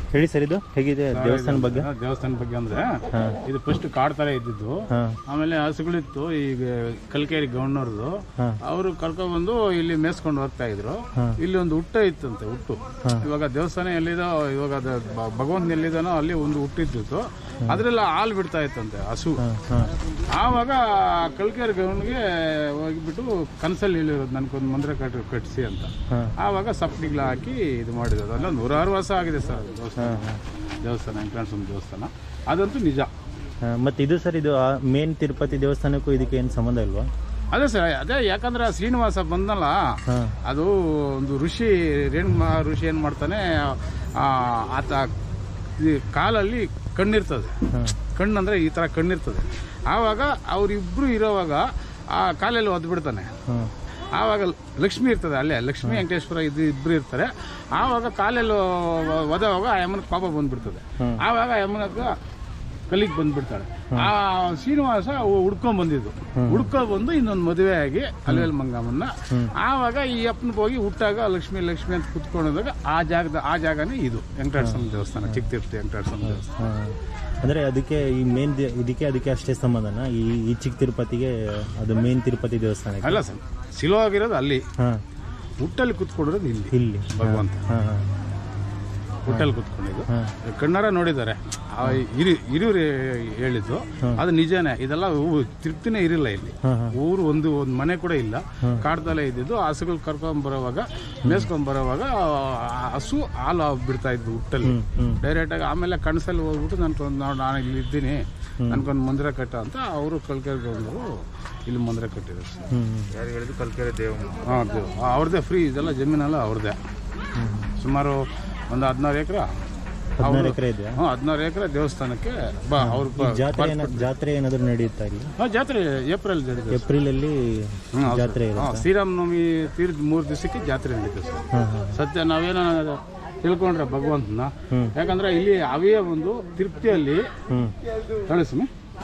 ಹೇಳಿ ಸರ್ ಇದು ಹೇಗಿದೆ ದೇವಸ್ಥಾನ ಬಗ್ಗೆ ದೇವಸ್ಥಾನ ಬಗ್ಗೆ ಅಂದ್ರೆ ಹಾಂ ಇದು ಫಸ್ಟ್ ಕಾಡ್ ತರ ಇದ್ದಿದ್ದು ಹಾಂ ಆಮೇಲೆ ಹಸುಗಳಿತ್ತು ಈಗ ಕಲ್ಕೇರಿ ಗೌರ್ನರ್ದು ಹಾಂ. ಅವರು ಕರ್ಕೊಂಡ್ಬಂದು ಇಲ್ಲಿ ಮೇಸ್ಕೊಂಡು ಹೋಗ್ತಾ ಇದ್ರು ಹಾಂ. ಇಲ್ಲಿ ಒಂದು ಹುಟ್ಟ ಇತ್ತಂತೆ ಹುಟ್ಟು ಹಾಂ. ಇವಾಗ ದೇವಸ್ಥಾನ ಎಲ್ಲಿದೋ ಇವಾಗ ಅದು ಭ- ಭಗವಂತನ ಎಲ್ಲಿದಾನೋ ಅಲ್ಲಿ ಒಂದು ಹುಟ್ಟಿದ್ದು ಅದ್ರೆಲ್ಲ ಹಾಲು ಬಿಡ್ತಾ ಇತ್ತಂತೆ ಹಸು ಹಾಂ ಹಾಂ ಆವಾಗ ಕಲ್ಕೇರಿ ಗೌನ್ಗೆ ಹೋಗಿಬಿಟ್ಟು ಕನಸಲ್ಲಿ ಹೇಳಿರೋದು ನನಗೊಂದು ಮಂದಿರ ಕಟ್ಟಿ ಕಟ್ಟಿಸಿ ಅಂತ ಹಾಂ ಆವಾಗ ಸಪ್ಟಿಗ್ಲ ಹಾಕಿ ಇದು ಮಾಡಿರೋದು ಅಲ್ಲ ನೂರಾರು ವರ್ಷ ಆಗಿದೆ ಸರ್ ಅದು ದೇವಸ್ಥಾನ ಹಾಂ ಹಾಂ ದೇವಸ್ಥಾನ ವೆಂಕಟೇಶ್ವರ ದೇವಸ್ಥಾನ ಅದಂತೂ ನಿಜ ಮತ್ತು ಇದು ಸರ್ ಇದು ಮೇನ್ ತಿರುಪತಿ ದೇವಸ್ಥಾನಕ್ಕೂ ಇದಕ್ಕೆ ಏನು ಸಂಬಂಧ ಇಲ್ವಾ ಅದೇ ಸರ್ ಅದೇ ಯಾಕಂದ್ರೆ ಆ ಶ್ರೀನಿವಾಸ ಬಂದಲ್ಲ ಹಾಂ ಅದು ಒಂದು ಋಷಿ ರೇಣು ಋಷಿ ಏನು ಮಾಡ್ತಾನೆ ಆ, ಆತ ಈ ಕಾಲಲ್ಲಿ ಕಣ್ಣಿರ್ತದೆ ಹಾಂ ಕಣ್ಣು ಅಂದರೆ ಈ ಥರ ಕಣ್ಣಿರ್ತದೆ ಆವಾಗ ಅವರಿಬ್ಬರು ಇರೋವಾಗ ಆ ಕಾಲಲ್ಲಿ ಒದ್ದು ಬಿಡ್ತಾನೆ ಹಾಂ ಆವಾಗ ಲಕ್ಷ್ಮಿ ಇರ್ತದೆ ಅಲ್ಲೇ ಲಕ್ಷ್ಮಿ ವೆಂಕಟೇಶ್ವರ ಇದು ಇಬ್ಬರು ಇರ್ತಾರೆ ಆವಾಗ ಕಾಲೆಲ್ಲ ಒದವಾಗ ಆ ಯಮ್ಮನ ಪಾಪ ಬಂದ್ಬಿಡ್ತದೆ ಹ್ಮ್. ಆವಾಗ ಆ ಯಮ್ಮನಕ್ಕ ಕಲಿಗೆ ಬಂದ್ಬಿಡ್ತಾಳೆ ಆ ಶ್ರೀನಿವಾಸ ಹುಡ್ಕೊಂಡ್ ಬಂದಿದ್ದು ಹುಡ್ಕೊಂಡ್ ಬಂದು ಇನ್ನೊಂದು ಮದುವೆ ಆಗಿ ಅಲ್ಲೆಲ್ ಮಂಗಮ್ಮನ್ನ ಆವಾಗ ಈ ಅಪ್ಪನ ಹೋಗಿ ಹುಟ್ಟಾಗ ಲಕ್ಷ್ಮಿ ಲಕ್ಷ್ಮಿ ಅಂತ ಕುತ್ಕೊಂಡಾಗ ಆ ಜಾಗದ ಆ ಜಾಗನೇ ಇದು ವೆಂಕಟೇಶ್ವರ ದೇವಸ್ಥಾನ ಚಿಕ್ಕ ತಿರುಪತಿ ವೆಂಕಟೇಶ್ವರ ದೇವಸ್ಥಾನ ಹಾಂ ಅಂದರೆ ಅದಕ್ಕೆ ಈ ಮೇನ್ ಇದಕ್ಕೆ ಅದಕ್ಕೆ ಅಷ್ಟೇ ಸಂಬಂಧನ ಈ ಈ ಚಿಕ್ಕ ತಿರುಪತಿಗೆ ಅದು ಮೇನ್ ತಿರುಪತಿ ದೇವಸ್ಥಾನಕ್ಕೆ ಅಲ್ಲ ಸರ್ ಸಿಲೋ ಆಗಿರೋದು ಅಲ್ಲಿ ಹಾಂ ಹುಟ್ಟಲ್ಲಿ ಕುತ್ಕೊಂಡಿರೋದು ಇಲ್ಲಿ ಇಲ್ಲಿ ಭಗವಂತ ಹಾಂ ಹಾಂ ಹೋಟೆಲ್ ಕುತ್ಕೊಂಡಿದ್ದು ಹಾಂ ಕಣ್ಣಾರ ನೋಡಿದ್ದಾರೆ ಆ ಹಿರಿ ಹಿರಿಯರು ಹೇಳಿದ್ದು ಅದು ನಿಜನೇ ಇದೆಲ್ಲ ಊ- ತೃಪ್ತಿನೇ ಇರಿಲ್ಲ ಇಲ್ಲಿ ಹಾಂ ಹಾಂ ಊರು ಒಂದು ಒಂದು ಮನೆ ಕೂಡ ಇಲ್ಲ ಕಾಡ್ದಲ್ಲೇ ಇದ್ದಿದ್ದು ಹಸುಗಳು ಕರ್ಕೊಂಡ್ ಬರೋವಾಗ ಮೇಸ್ಕೊಂಡ್ ಬರೋವಾಗ ಆ ಹಸು ಹಾಲು ಬಿಡ್ತಾ ಇದ್ದು ಹುಟ್ಟಲ್ಲಿ ಹ್ಞೂ ಹ್ಞೂ ಡೈರೆಕ್ಟ್ ಆಗಿ ಆಮೇಲೆ ಕನಸಲ್ಲಿ ಹೋಗ್ಬಿಟ್ಟು ನನ್ಗೊಂದು ನೋಡಿ ನಾನು ಇಲ್ಲಿ ಇದ್ದೀನಿ ನನ್ಗೊಂದು ಮಂದಿರ ಕಟ್ಟ ಅಂತ ಅವರು ಕಲ್ಕೆರ್ಗೊಂಡು ಇಲ್ಲಿ ಮಂದಿರ ಕಟ್ಟಿದ್ರು ಸರ್ ಹ್ಞೂ ಯಾರು ಹೇಳಿದ್ರು ಕಲ್ಕೆರೆ ದೇವ ಹಾಂ ಅವ್ರದ್ದೇ ಫ್ರೀ ಇದೆಲ್ಲ ಜಮೀನೆಲ್ಲ ಅವ್ರದ್ದೇ ಸುಮಾರು ಒಂದು ಹದಿನಾರು ಎಕರೆ ಹದಿನಾರು ಎಕರೆ ಇದೆಯಾ ಹ್ಞೂ ಹದಿನಾರು ಎಕರೆ ದೇವಸ್ಥಾನಕ್ಕೆ ಬಾ ಅವ್ರ ಈ ಜಾತ್ರೆ ಏನ ಜಾತ್ರೆ ಏನಾದರೂ ನಡೆಯುತ್ತಾ ಇಲ್ಲಿ ಹಾಂ ಜಾತ್ರೆ ಏಪ್ರಿಲ್ ನಡೆಯುತ್ತೆ ಏಪ್ರಿಲಲ್ಲಿ ಹ್ಮ್, ಹೌದು ಜಾತ್ರೆ ಸರ್. ಇರುತ್ತೆ ಹಾಂ ಶ್ರೀರಾಮನವಮಿ ತೀರ್ದ ಮೂರು ದಿವಸಕ್ಕೆ ಜಾತ್ರೆ ನಡೀತದೆ ಸರ್ ಹಾಂ ಹಾಂ ಸತ್ಯ ನಾವೇನೋ ತಿಳ್ಕೊಂಡ್ರೆ ಭಗವಂತನ ಹ್ಮ್. ಯಾಕಂದ್ರೆ ಇಲ್ಲಿ ಅವೇ ಒಂದು ತೃಪ್ತಿಯಲ್ಲಿ ಹ್ಞೂ ಕಳಿಸ್ಮಿ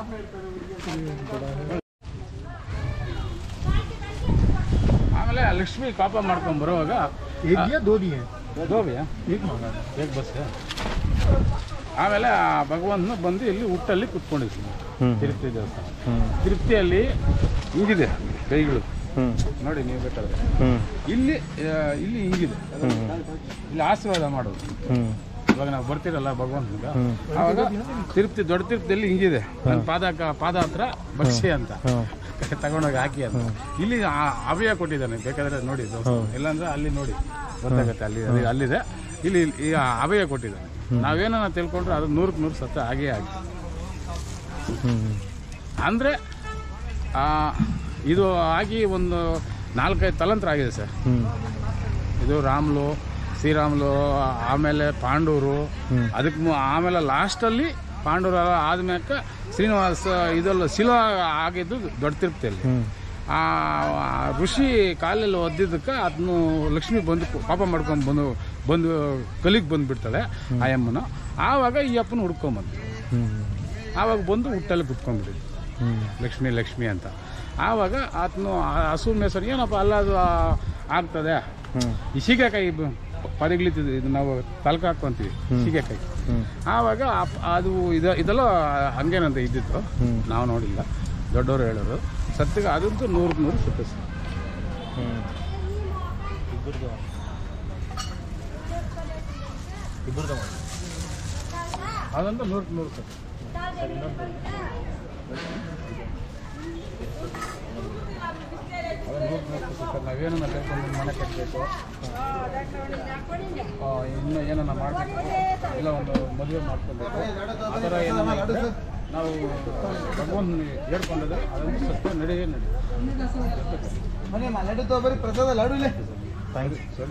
ಆಮೇಲೆ ಲಕ್ಷ್ಮಿ ಕಾಪ ಮಾಡ್ಕೊಂಡ್ ಬರುವಾಗ ದೋಬಿಯಾ ಹೇಗೆ ಬಸ್ ಆಮೇಲೆ ಆ ಭಗವಂತನ ಬಂದು ಇಲ್ಲಿ ಹುಟ್ಟಲ್ಲಿ ಕುತ್ಕೊಂಡಿರ್ತೀನಿ ಹ್ಮ್. ತಿರುಪ್ತಿ ದೇವಸ್ಥಾನ ಹ್ಞೂ ತಿರುಪ್ತಿಯಲ್ಲಿ ಹಿಂಗಿದೆ ಕೈಗಳು ಹ್ಞೂ ನೋಡಿ ನೀವು ಬೇಕಾದ್ರೆ ಹ್ಞೂ ಇಲ್ಲಿ ಆ, ಇಲ್ಲಿ ಹಿಂಗಿದೆ ಇಲ್ಲಿ ಆಶೀರ್ವಾದ ಮಾಡೋದು ಹ್ಞೂ ಇವಾಗ ನಾವು ಬರ್ತಿರಲ್ಲ ಭಗವಂತನಿಗೆ ಹ್ಮ್. ಅವಾಗ ತಿರುಪ್ತಿ ದೊಡ್ಡ ತಿರುಪ್ತಿಯಲ್ಲಿ ಹಿಂಗಿದೆ ನನ್ನ ಪಾದ ಪಾದ ಹತ್ರ ಭಕ್ಷ್ಯ ಅಂತ ಹಾಂ ತಗೊಂಡೋಗಿ ಹಾಕಿ ಅಂತ ಇಲ್ಲಿ ಆ- ಅಭಯ ಕೊಟ್ಟಿದ್ದಾನೆ ಬೇಕಾದ್ರೆ ನೋಡಿ ದೇವಸ್ಥಾನ. ಇಲ್ಲಾಂದ್ರೆ ಅಲ್ಲಿ ನೋಡಿ ಗೊತ್ತಾಗುತ್ತೆ ಅಲ್ಲಿ ಅಲ್ಲಿ- ಅಲ್ಲಿದೆ ಇಲ್ಲಿ ಈ ಅಭಯ ಕೊಟ್ಟಿದ್ದಾನೆ ನಾವೇನ ತಿಳ್ಕೊಂಡ್ರೆ ಅದು ನೂರಕ್ಕೆ ನೂರು ಸತ್ಯ ಆಗೇ ಆಗಿ ಹ್ಞೂ ಅಂದರೆ ಇದು ಆಗಿ ಒಂದು ನಾಲ್ಕೈದು ತಲಂತ್ರ ಆಗಿದೆ ಸರ್ ಹ್ಞೂ ಇದು ರಾಮ್ಲು ಶ್ರೀರಾಮ್ಲು ಆಮೇಲೆ ಪಾಂಡೂರು ಹ್ಮ್. ಅದಕ್ಕೆ ಮು- ಆಮೇಲೆ ಲಾಸ್ಟಲ್ಲಿ ಪಾಂಡೂರು ಆದ್ಮೇಲೆ ಶ್ರೀನಿವಾಸ ಇದೆಲ್ಲ ಶಿಲೋ ಆಗಿದ್ದು ದೊಡ್ಡ ತಿರುಪ್ತಿಯಲ್ಲಿ ಹ್ಞೂ ಆ ಆ ಋಷಿ ಕಾಲಲ್ಲಿ ಒದ್ದಿದ್ದಕ್ಕೆ ಅದನ್ನು ಲಕ್ಷ್ಮಿ ಬಂದು ಪಾಪ ಮಾಡ್ಕೊಂಡು ಬಂದು ಬಂದು ಕಲಿಗೆ ಬಂದುಬಿಡ್ತಾಳೆ ಆ ಅಮ್ಮನ ಆವಾಗ ಈ ಅಪ್ಪನ ಹುಡ್ಕೊಂಬಂದು ಹ್ಞೂ ಆವಾಗ ಬಂದು ಹುಟ್ಟಲ್ಲಿ ಕುತ್ಕೊಂಡ್ಬಿಟ್ಟಿದ್ದು ಹ್ಞೂ ಲಕ್ಷ್ಮಿ ಲಕ್ಷ್ಮಿ ಅಂತ ಆವಾಗ ಆತನು ಹಸು ಮೇಸರು ಏನಪ್ಪ ಅಲ್ಲ ಅದು ಆ- ಆಗ್ತದೆ ಹ್ಞೂ ಈ ಸೀಗೆಕಾಯಿ ಪರಿಗ್ಲಿತ್ತಿದ್ದು ಇದು ನಾವು ತಲಕ ಹಾಕ್ಕೊಂತೀವಿ ಸೀಗೆಕಾಯಿ ಹ್ಞೂ ಆವಾಗ ಅಪ್- ಅದು ಇದು ಇದೆಲ್ಲ ಹಂಗೇನಂತ ಇದ್ದಿತ್ತು ಹ್ಮ್. ನಾವು ನೋಡಿಲ್ಲ ದೊಡ್ಡವರು ಹೇಳೋರು ಸತ್ತಿಗೆ ಅದಂತೂ ನೂರಕ್ಕೆ ನೂರು ಸತ್ತು ಸರ್ ಹ್ಞೂ ಇಬ್ಬರದು ಇಬ್ಬರದು ಮಾಡಿ ಅದಂತೂ ನೂರಕ್ಕೆ ನೂರು ಸತ್ತು ಅದು ನೂರಕ್ಕೆ ನೂರು ಸತ್ತು ಸರ್ ನಾವೇನನ್ನ ತಿಳ್ಕೊಂಡು ಮನೆ ಕಟ್ಟಬೇಕು ಇನ್ನು ಏನನ್ನ ಮಾಡಬೇಕು ಇಲ್ಲ ಒಂದು ಮದುವೆ ಮಾಡ್ಕೊಬೇಕು ಆ ಥರ ಏನನ್ನ ಇದ್ರೆ ನಾವು ಭಗವಂತ ಹೇಳ್ಕೊಂಡಿದ್ರೆ ಅದನ್ನು ಸತ್ಯ ನಡೆಯೇ ನಡೆಯುತ್ತೆ ಥ್ಯಾಂಕ್ ಯು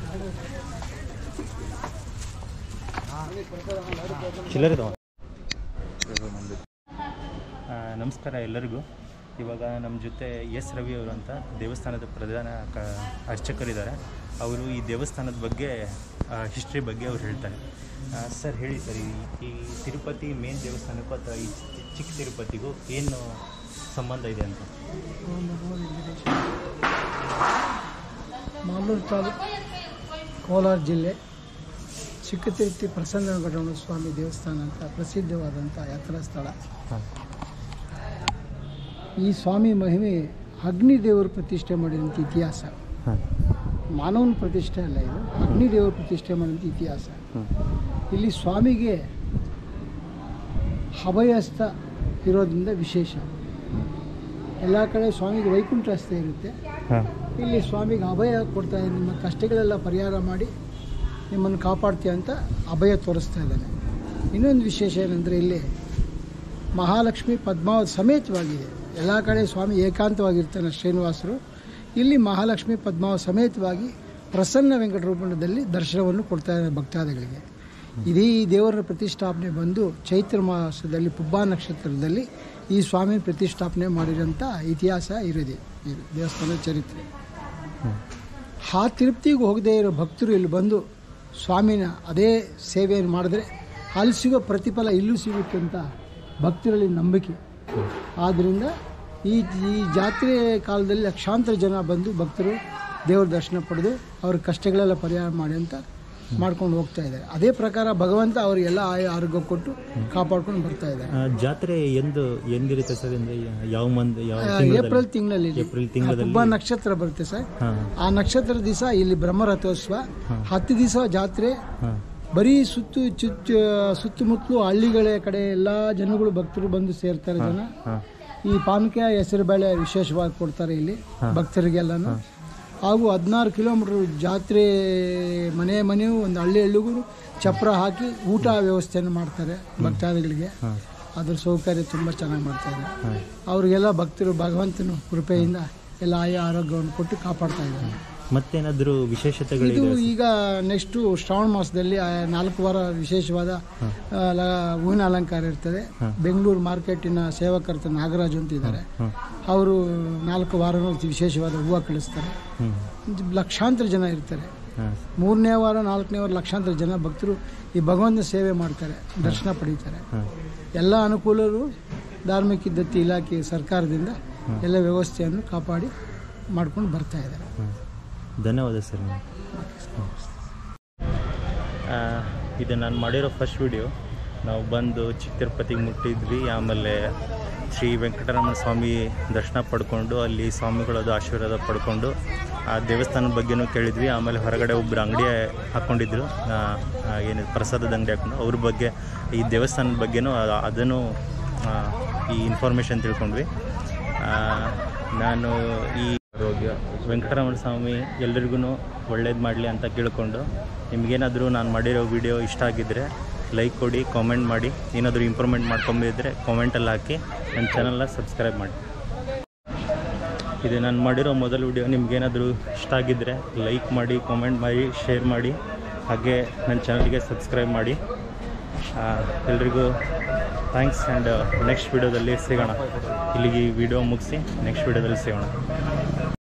ಚಿಲ್ಲರೆ ತಗೋ. ಆ, ನಮಸ್ಕಾರ ಎಲ್ಲರಿಗೂ ಇವಾಗ ನಮ್ಮ ಜೊತೆ ಎಸ್ ರವಿ ಅವರು ಅಂತ ದೇವಸ್ಥಾನದ ಪ್ರಧಾನ ಕ ಅರ್ಚಕರಿದ್ದಾರೆ ಅವರು ಈ ದೇವಸ್ಥಾನದ ಬಗ್ಗೆ ಹಿಸ್ಟ್ರಿ ಬಗ್ಗೆ ಅವ್ರು ಹೇಳ್ತಾರೆ ಆ, ಸರ್ ಹೇಳಿ ಸರ್ ಈ ಈ ತಿರುಪತಿ ಮೇನ್ ದೇವಸ್ಥಾನಕ್ಕೂ ಅಥವಾ ಈ ಚಿ- ಚಿಕ್ಕ ತಿರುಪತಿಗೂ ಏನು ಸಂಬಂಧ ಇದೆ ಅಂತ ಮಾಲೂರು ತಾಲೂಕು ಕೋಲಾರ ಜಿಲ್ಲೆ ಚಿಕ್ಕತಿರುಪತಿ ಪ್ರಸನ್ನ ವೆಂಕಟರಮಣ ಸ್ವಾಮಿ ದೇವಸ್ಥಾನ ಅಂತ ಪ್ರಸಿದ್ಧವಾದಂಥ ಯಾತ್ರಾ ಸ್ಥಳ ಹಾಂ ಈ ಸ್ವಾಮಿ ಮಹಿಮೆ ಅಗ್ನಿ ದೇವರು ಪ್ರತಿಷ್ಠೆ ಮಾಡಿದಂಥ ಇತಿಹಾಸ ಹಾಂ ಮಾನವನ ಪ್ರತಿಷ್ಠೆ ಅಲ್ಲ ಇದು ಅಗ್ನಿ ದೇವರು ಪ್ರತಿಷ್ಠೆ ಮಾಡಿದಂಥ ಇತಿಹಾಸ ಹ್ಞೂ ಇಲ್ಲಿ ಸ್ವಾಮಿಗೆ ಅಭಯಸ್ಥ ಇರೋದ್ರಿಂದ ವಿಶೇಷ ಎಲ್ಲ ಕಡೆ ಸ್ವಾಮಿಗೆ ವೈಕುಂಠ ಹಸ್ತ ಇರುತ್ತೆ ಹಾಂ ಇಲ್ಲಿ ಸ್ವಾಮಿಗೆ ಅಭಯ ಕೊಡ್ತಾ ಇದ್ದಾನೆ ನಿಮ್ಮ ಕಷ್ಟಗಳೆಲ್ಲ ಪರಿಹಾರ ಮಾಡಿ ನಿಮ್ಮನ್ನು ಕಾಪಾಡ್ತೀಯ ಅಂತ ಅಭಯ ತೋರಿಸ್ತಾ ಇದ್ದಾನೆ ಇನ್ನೊಂದು ವಿಶೇಷ ಏನಂದರೆ ಇಲ್ಲಿ ಮಹಾಲಕ್ಷ್ಮಿ ಪದ್ಮಾವತಿ ಸಮೇತವಾಗಿದೆ ಎಲ್ಲ ಕಡೆ ಸ್ವಾಮಿ ಏಕಾಂತವಾಗಿರ್ತಾನೆ ಶ್ರೀನಿವಾಸರು ಇಲ್ಲಿ ಮಹಾಲಕ್ಷ್ಮಿ ಪದ್ಮಾವತಿ ಸಮೇತವಾಗಿ ಪ್ರಸನ್ನ ವೆಂಕಟರೂಪಣದಲ್ಲಿ ದರ್ಶನವನ್ನು ಕೊಡ್ತಾ ಇದ್ದಾರೆ ಭಕ್ತಾದಿಗಳಿಗೆ ಇಡೀ ದೇವರ ಪ್ರತಿಷ್ಠಾಪನೆ ಬಂದು ಚೈತ್ರ ಮಾಸದಲ್ಲಿ ಪುಬ್ಬಾ ನಕ್ಷತ್ರದಲ್ಲಿ ಈ ಸ್ವಾಮಿ ಪ್ರತಿಷ್ಠಾಪನೆ ಮಾಡಿರೋಂಥ ಇತಿಹಾಸ ಇರೋದೆ ಇದು ದೇವಸ್ಥಾನದ ಚರಿತ್ರೆ ಆ ತಿರುಪ್ತಿಗೆ ಹೋಗದೇ ಇರೋ ಭಕ್ತರು ಇಲ್ಲಿ ಬಂದು ಸ್ವಾಮಿನ ಅದೇ ಸೇವೆಯನ್ನು ಮಾಡಿದ್ರೆ ಅಲ್ಲಿ ಸಿಗೋ ಪ್ರತಿಫಲ ಇಲ್ಲೂ ಸಿಗುತ್ತೆ ಅಂತ ಭಕ್ತರಲ್ಲಿ ನಂಬಿಕೆ ಆದ್ದರಿಂದ ಈ ಈ ಜಾತ್ರೆ ಕಾಲದಲ್ಲಿ ಲಕ್ಷಾಂತರ ಜನ ಬಂದು ಭಕ್ತರು ದೇವ್ರ ದರ್ಶನ ಪಡೆದು ಅವ್ರ ಕಷ್ಟಗಳೆಲ್ಲ ಪರಿಹಾರ ಮಾಡಿ ಅಂತ ಮಾಡ್ಕೊಂಡು ಹೋಗ್ತಾ ಇದ್ದಾರೆ ಅದೇ ಪ್ರಕಾರ ಭಗವಂತ ಅವರಿಗೆಲ್ಲ ಆಯ ಆರೋಗ್ಯ ಕೊಟ್ಟು ಕಾಪಾಡ್ಕೊಂಡು ಬರ್ತಾ ಇದ್ದಾರೆ ಆ, ಜಾತ್ರೆ ಎಂದು ಎಂದಿರುತ್ತೆ ಸರ್ ಅಂದರೆ ಯಾವ ಮಂತ್ ಯಾವ ಆ, ತಿಂಗಳಲ್ಲಿ? ಏಪ್ರಿಲ್ ತಿಂಗಳಲ್ಲಿ ಏಪ್ರಿಲ್ ತಿಂಗಳಲ್ಲಿ ತುಂಬ ನಕ್ಷತ್ರ ಬರುತ್ತೆ ಸರ್ ಹಾಂ ಆ ನಕ್ಷತ್ರ ದಿವಸ ಇಲ್ಲಿ ಬ್ರಹ್ಮರಥೋತ್ಸವ ಹತ್ತು ದಿವಸ ಜಾತ್ರೆ ಹಾಂ ಬರೀ ಸುತ್ತು ಚುಚ್ಚು ಸುತ್ತಮುತ್ತಲು ಹಳ್ಳಿಗಳ ಕಡೆ ಎಲ್ಲ ಜನಗಳು ಭಕ್ತರು ಬಂದು ಸೇರ್ತಾರೆ ಜನ ಹಾಂ ಈ ಪಾನಕ ಹೆಸರು ಬೇಳೆ ವಿಶೇಷವಾಗಿ ಕೊಡ್ತಾರೆ ಇಲ್ಲಿ ಭಕ್ತರಿಗೆಲ್ಲನೂ ಹಾಗೂ ಹದಿನಾರು ಕಿಲೋಮೀಟ್ರ್ ಜಾತ್ರೆ ಮನೆ ಮನೆಯೂ ಒಂದು ಹಳ್ಳಿ ಹಳ್ಳಿಗೂ ಚಪ್ರ ಹಾಕಿ ಊಟ ವ್ಯವಸ್ಥೆಯನ್ನು ಮಾಡ್ತಾರೆ ಭಕ್ತಾದಿಗಳಿಗೆ ಅದ್ರ ಸೌಕರ್ಯ ತುಂಬ ಚೆನ್ನಾಗಿ ಮಾಡ್ತಾರೆ ಅವರಿಗೆಲ್ಲ ಭಕ್ತರು ಭಗವಂತನ ಕೃಪೆಯಿಂದ ಎಲ್ಲ ಆಯಾ ಆರೋಗ್ಯವನ್ನು ಕೊಟ್ಟು ಕಾಪಾಡ್ತಾ ಇದ್ದಾರೆ ಮತ್ತೇನಾದರೂ ವಿಶೇಷತೆಗಳಿದೆ ಇದು ಈಗ ನೆಕ್ಸ್ಟು ಶ್ರಾವಣ ಮಾಸದಲ್ಲಿ ಆ ನಾಲ್ಕು ವಾರ ವಿಶೇಷವಾದ ಆ, ಲ- ಹೂವಿನ ಅಲಂಕಾರ ಇರ್ತದೆ ಬೆಂಗಳೂರು ಮಾರ್ಕೆಟಿನ ಸೇವಕರ್ತ ನಾಗರಾಜು ಅಂತ ಇದ್ದಾರೆ ಅವರು ನಾಲ್ಕು ವಾರನೂ ವಿಶೇಷವಾದ ಹೂವು ಕಳಿಸ್ತಾರೆ ಹ್ಞೂ ಲಕ್ಷಾಂತರ ಜನ ಇರ್ತಾರೆ ಹಾಂ ಮೂರನೇ ವಾರ ನಾಲ್ಕನೇ ವಾರ ಲಕ್ಷಾಂತರ ಜನ ಭಕ್ತರು ಈ ಭಗವಂತನ ಸೇವೆ ಮಾಡ್ತಾರೆ ದರ್ಶನ ಪಡೀತಾರೆ ಹಾಂ ಎಲ್ಲ ಅನುಕೂಲರು ಧಾರ್ಮಿಕ ದತ್ತಿ ಇಲಾಖೆ ಸರ್ಕಾರದಿಂದ ಎಲ್ಲ ವ್ಯವಸ್ಥೆಯನ್ನು ಕಾಪಾಡಿ ಮಾಡ್ಕೊಂಡು ಬರ್ತಾ ಇದ್ದಾರೆ ಹಾಂ ಧನ್ಯವಾದ ಸರ್ ನೀವು ಆ, ಇದು ನಾನು ಮಾಡಿರೋ ಫಸ್ಟ್ ವಿಡಿಯೋ ನಾವು ಬಂದು ಚಿಕ್ಕ ತಿರುಪತಿಗೆ ಮುಟ್ಟಿದ್ವಿ ಆಮೇಲೆ ಶ್ರೀ ವೆಂಕಟರಮಣ ಸ್ವಾಮಿ ದರ್ಶನ ಪಡ್ಕೊಂಡು ಅಲ್ಲಿ ಸ್ವಾಮಿಗಳದ್ದು ಆಶೀರ್ವಾದ ಪಡ್ಕೊಂಡು ಆ ದೇವಸ್ಥಾನದ ಬಗ್ಗೆನೂ ಕೇಳಿದ್ವಿ ಆಮೇಲೆ ಹೊರಗಡೆ ಒಬ್ಬರು ಅಂಗಡಿ ಹಾಕ್ಕೊಂಡಿದ್ರು ಆ, ಆ, ಏನಿದೆ ಪ್ರಸಾದದ ಅಂಗಡಿ ಹಾಕೊಂಡು ಅವ್ರ ಬಗ್ಗೆ ಈ ದೇವಸ್ಥಾನದ ಬಗ್ಗೆನೂ ಅ- ಅದನ್ನು ಆ, ಈ ಇನ್ಫಾರ್ಮೇಷನ್ ತಿಳ್ಕೊಂಡ್ವಿ ಆ, ನಾನು ಈ ಆರೋಗ್ಯ ವೆಂಕಟರಮಣ ಸ್ವಾಮಿ ಎಲ್ರಿಗೂ ಒಳ್ಳೇದು ಮಾಡಲಿ ಅಂತ ಕೇಳಿಕೊಂಡು ನಿಮಗೇನಾದರೂ ನಾನು ಮಾಡಿರೋ ವಿಡಿಯೋ ಇಷ್ಟ ಆಗಿದ್ದರೆ ಲೈಕ್ ಕೊಡಿ ಕಾಮೆಂಟ್ ಮಾಡಿ ಏನಾದರೂ ಇಂಪ್ರೂವ್ಮೆಂಟ್ ಮಾಡ್ಕೊಂಬಿದ್ರೆ ಕಾಮೆಂಟಲ್ಲಿ ಹಾಕಿ ನನ್ನ ಚಾನಲ್ನ ಸಬ್ಸ್ಕ್ರೈಬ್ ಮಾಡಿ ಇದು ನಾನು ಮಾಡಿರೋ ಮೊದಲ ವಿಡಿಯೋ ನಿಮ್ಗೇನಾದರೂ ಇಷ್ಟ ಆಗಿದ್ದರೆ ಲೈಕ್ ಮಾಡಿ ಕಾಮೆಂಟ್ ಮಾಡಿ ಶೇರ್ ಮಾಡಿ ಹಾಗೆ ನನ್ನ ಚಾನಲ್ಗೆ ಸಬ್ಸ್ಕ್ರೈಬ್ ಮಾಡಿ ಆ, ಎಲ್ರಿಗೂ ಥ್ಯಾಂಕ್ಸ್ ಆ್ಯಂಡ್ ನೆಕ್ಸ್ಟ್ ವಿಡಿಯೋದಲ್ಲಿ ಸಿಗೋಣ ಇಲ್ಲಿಗೆ ಈ ವಿಡಿಯೋ ಮುಗಿಸಿ ನೆಕ್ಸ್ಟ್ ವಿಡಿಯೋದಲ್ಲಿ ಸಿಗೋಣ